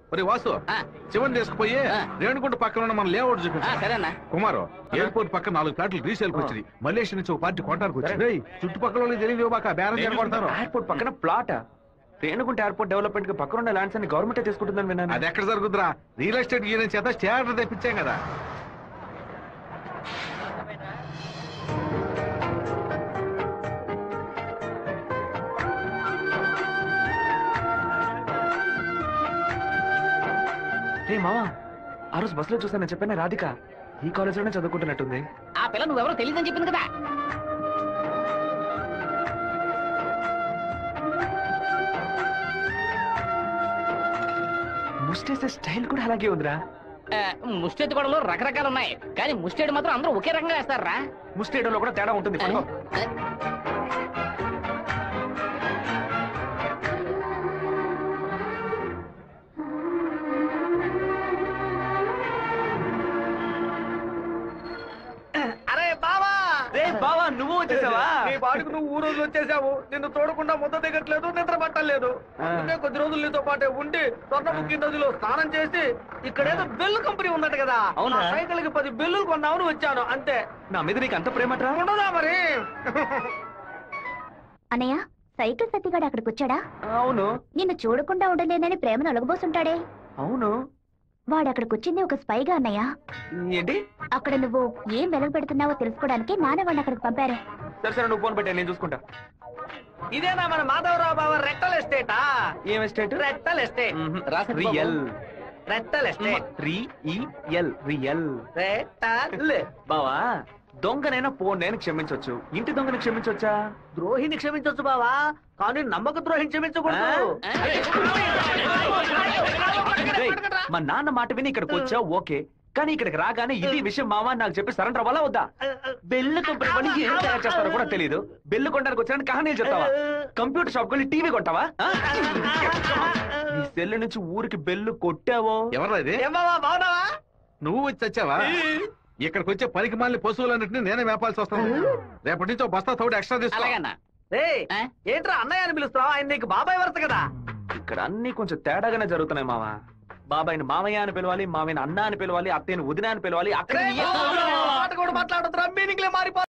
ఒరే వాసు ఆ. శివన్ తీసుకుపోయి ఆ. రేణుగుంట పక్కన ఉన్న మన లేఅవుట్ ఆ, చూపించు సరేనా కుమారు ఎయిర్పోర్ట్ పక్కన నాలుగు ప్లాట్లు రీసేల్కి వచ్చింది మలేషియా నుంచి ఒక పార్టీ కొనడానికి వచ్చింది రేయ్, చుట్టుపక్కల వాళ్ళకి తెలియదు మాకు బేరం చేయకూడతారు ఎయిర్పోర్ట్ పక్కన ప్లాట్ రేణుగుంట ఎయిర్పోర్ట్ డెవలప్మెంట్ కి పక్కన ఉన్న ల్యాండ్స్ అన్ని గవర్నమెంట్ తీసుకుంటుందని విన్నాను అది ఎక్కడ జరుగుతురా రియల్ ఎస్టేట్ యూనియన్ చేత స్టాండర్ తెప్పించాం కదా రే మావా ఆ రోజు బస్సులో చూసాను చెప్పాను రాధిక ఈ కాలేజ్ లోనే చదువుకుంటున్నట్టుంది ఆ పిల్ల నువ్వెవరో తెలియదని చెప్పింది కదా ముస్టేసే స్టైల్ కూడా అలాగే ఉందిరా ఆ, ముష్టెత్తి గొడవలు రకరకాలు ఉన్నాయి కానీ ముష్టేడు మాత్రం అందరూ ఒకే రకంగా వేస్తారా ముస్టేయడంలో కూడా తేడా ఉంటుంది పట్టుకో. అరే బావా రే బావా నువ్వు వచ్చేసావా నీ పాటుకు నువ్వు ఊరు వదిలి వచ్చేసావు నిన్ను తోడకుండా ముద్ద దిగట్లేదు నిద్ర పట్టలేదు ఆ. అందుకే కొద్ది రోజులు నీతో పాటే ఉండి స్వర్ణముఖి నదిలో స్నానం చేసి ఇక్కడేదో బెల్లు కంపెనీ ఉందట కదా అవునా? ఆ సైకిల్ కి పది బెల్లులు కొన్నామని వచ్చాను అంతే నా మీద నీకు అంత ప్రేమట్రా ఉండదా మరి అన్నయ్య సైకిల్ సత్తిగాడు అక్కడికి వచ్చాడా అవును నిన్ను చూడకుండా ఉండలేనని ప్రేమను ఒలగబోసుంటాడే అవును వాడు అక్కడికి వచ్చింది ఒక స్పైగా అన్నయ్య ఏంటి అక్కడ నువ్వు ఏం వెలగ పెడుతున్నావో తెలుసుకోవడానికి నాన్న వాడిని అక్కడికి పంపారు సరే సరే నువ్వు ఫోన్ పెట్టా నేను చూసుకుంటా ఇదేనా మన మాధవరావు బావ రెట్టల్ ఎస్టేటా ఏం ఎస్టేట్ రెట్టల్ ఎస్టేట్ రాసి రియల్ రెట్టల్ ఎస్టేట్ రి ఈ ఎల్ రియల్ రెట్టల్ బావా దొంగనైనా ఫోన్ నేను క్షమించొచ్చు ఇంటి దొంగని క్షమించొచ్చా ద్రోహిని క్షమించొచ్చు బావా కానీ నమ్మక ద్రోహిని క్షమించకూడదు రేయ్, మా నాన్న మాట విని ఇక్కడికి వచ్చావు ఓకే కానీ ఇక్కడికి రాగానే ఇది విషయం మామ అని నాకు చెప్పి సరెండర్ అవ్వాలా వద్దా బెల్లు కంపెనీ పని ఏం తయారు చేస్తారో కూడా తెలియదు బెల్లు కొనడానికి వచ్చానని కహానీ చెప్తావా కంప్యూటర్ షాప్ కొని టీవీ కొంటావా ఆ? నీ సెల్ నుంచి ఊరికి బెల్లు కొట్టావో ఎవరా ఇది ఏం బావా బాగున్నావా నువ్వు వచ్చి వచ్చావా ఇక్కడికి వచ్చే పనికి మాలిన పశువులన్నింటినీ నేనే మేపాల్సి వస్తుంది రేపటి నుంచి ఓ బస్తా తోడు ఎక్స్ట్రా తీసుకో అలాగన్నా రేయ్ ఆ? ఏంట్రా అన్నయ్య అని పిలుస్తావా ఆయన నీకు బాబాయ్ వరుస కదా ఇక్కడ అన్ని కొంచెం తేడాగానే జరుగుతున్నాయి మామ బాబాయ్ని మామయ్య అని పిలవాలి మామయ్యని అన్న అని పిలవాలి అత్తయ్యని వదిన అని పిలవాలి అక్కడ రేయ్, మాట కూడా మాట్లాడుతున్నా మీనింగ్లే మారిపో